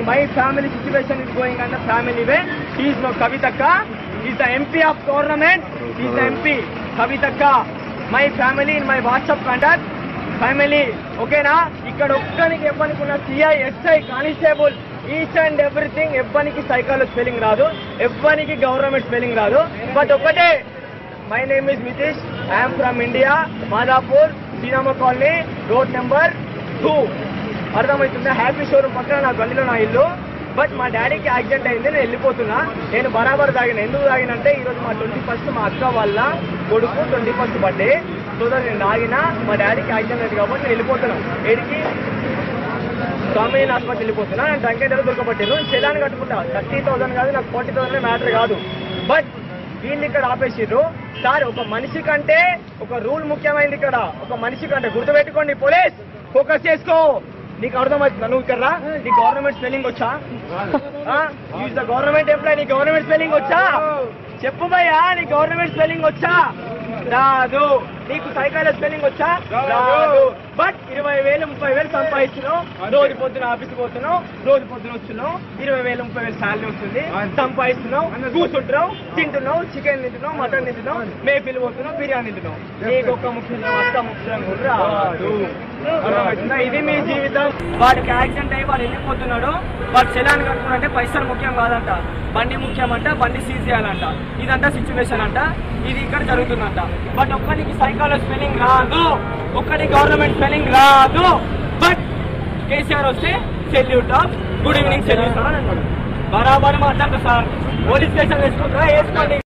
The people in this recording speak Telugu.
Situation my family situation is going and family way is no కవితక్క is the MP of government is the MP కవితక్క my family in my WhatsApp contact family ఓకేనా ఇక్కడ ఒక్కనికి ఎవ్వనికి ఉన్న CI SI constable each and everything ఎవ్వనికి సైకాలజీ స్పెల్లింగ్ రాదు ఎవ్వనికి గవర్నమెంట్ స్పెల్లింగ్ రాదు బట్ ఒకటే my name is Nitish I'm from India Madhapur Srirama colony road number two అర్థమవుతుందా హ్యాపీ షోరూమ్ పక్కన నా గల్లీలో నా ఇల్లు బట్ మా డాడీకి యాక్సిడెంట్ అయింది నేను వెళ్ళిపోతున్నా నేను బరాబర్ తాగిన ఎందుకు తాగినంటే ఈరోజు మా ట్వంటీ ఫస్ట్ మా అక్క వాళ్ళ కొడుకు twenty first birthday so that నేను తాగిన మా డాడీకి యాక్సిడెంట్ అయింది కాబట్టి నేను వెళ్ళిపోతున్నాను ఏడికి స్వామి ఆసుపత్రి వెళ్ళిపోతున్నా నేను డ్రంక్ అయితే దొరకబట్టాను చెలాన్ని కట్టుకుంటా థర్టీ థౌసండ్ కాదు నాకు ఫార్టీ థౌసండ్ మ్యాటర్ కాదు బట్ వీళ్ళు ఇక్కడ ఆపేసిర్రు సార్ ఒక మనిషి కంటే ఒక రూల్ ముఖ్యమైనది ఇక్కడ ఒక మనిషి కంటే గుర్తుపెట్టుకోండి పోలీస్ ఫోకస్ చేసుకో నీకు అర్థమవుతుందా నువ్వు ఇక్కడ రా? నీ గవర్నమెంట్ స్పెల్లింగ్ వచ్చా యూజ్ ద గవర్నమెంట్ ఎంప్లాయ్ నీ గవర్నమెంట్ స్పెల్లింగ్ వచ్చా చెప్పు భయ్యా నీ గవర్నమెంట్ స్పెల్లింగ్ వచ్చా రాదు నీకు సైకాలజీ స్పెల్లింగ్ వచ్చా రాదు బట్ ఇరవై వేలు ముప్పై వేలు సంపాదిస్తున్నావు రోజు పొద్దున ఆఫీస్కి పోతున్నావు రోజు పొద్దున వస్తున్నావు ఇరవై వేలు ముప్పై వేలు శాలరీ వస్తుంది సంపాదిస్తున్నావు కూర్చుంటున్నావు తింటున్నావు చికెన్ తింటున్నావు మటన్ తింటున్నావు మేఫిల్ పోతున్నావు బిర్యానీ తింటున్నావు నీకు ఒక్క ముఖ్యం ఒక్క ముఖ్యం కూడా రాదు అర్థమవుతుందా? ఇది మీ జీవితం వాడికి యాక్సిడెంట్ అయ్యి వాడు వెళ్ళిపోతున్నాడు వాడు చెలాన్ని కట్టుకున్నంటే పైసలు ముఖ్యం కాదంట బండి ముఖ్యం అంట బండి సీజ్ చేయాలంట ఇదంతా సిచ్యువేషన్ అంట ఇది ఇక్కడ జరుగుతుందంట బట్ ఒక్కడికి సైకాలజీ స్పెల్లింగ్ రాదు ఒక్కడి గవర్నమెంట్ స్పెల్లింగ్ రాదు బట్ కేసీఆర్ వస్తే సెల్యూట్ గుడ్ ఈవినింగ్ సెల్యూట్ అని అన్నాడు బరాబర్ మాట్లాడతా సార్ పోలీస్ స్టేషన్ వేసుకుంటారా వేసుకోండి